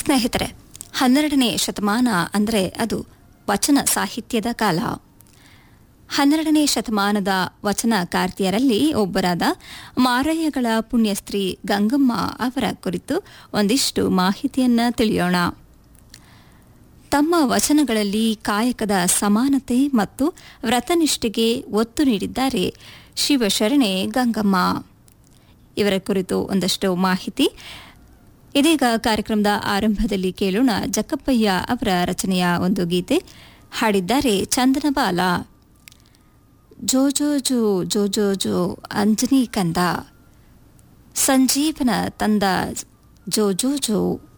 ಸ್ನೇಹಿತರೆ ಹನ್ನೆರಡನೇ ಶತಮಾನ ಅಂದರೆ ಅದು ವಚನ ಸಾಹಿತ್ಯದ ಕಾಲ ಹನ್ನೆರಡನೇ ಶತಮಾನದ ವಚನಕಾರ್ತಿಯರಲ್ಲಿ ಒಬ್ಬರಾದ ಮಾರಯ್ಯಗಳ ಪುಣ್ಯಸ್ತ್ರೀ ಗಂಗಮ್ಮ ಅವರ ಕುರಿತು ಒಂದಿಷ್ಟು ಮಾಹಿತಿಯನ್ನ ತಿಳಿಯೋಣ ತಮ್ಮ ವಚನಗಳಲ್ಲಿ ಕಾಯಕದ ಸಮಾನತೆ ಮತ್ತು ವ್ರತನಿಷ್ಠೆಗೆ ಒತ್ತು ನೀಡಿದ್ದಾರೆ ಶಿವಶರಣೆ ಗಂಗಮ್ಮ ಇವರ ಕುರಿತು ಒಂದಷ್ಟು ಮಾಹಿತಿ ಇದೀಗ ಕಾರ್ಯಕ್ರಮದ ಆರಂಭದಲ್ಲಿ ಕೇಳೋಣ ಜಕ್ಕಪ್ಪಯ್ಯ ಅವರ ರಚನೆಯ ಒಂದು ಗೀತೆ ಹಾಡಿದ್ದಾರೆ ಚಂದನಬಾಲ ಜೋ ಜೋ ಜೋ ಜೋ ಜೋ ಜೋ ಅಂಜನಿ ಕಂದ ಸಂಜೀವನ ತಂದ ಜೋ ಜೋ ಜೋ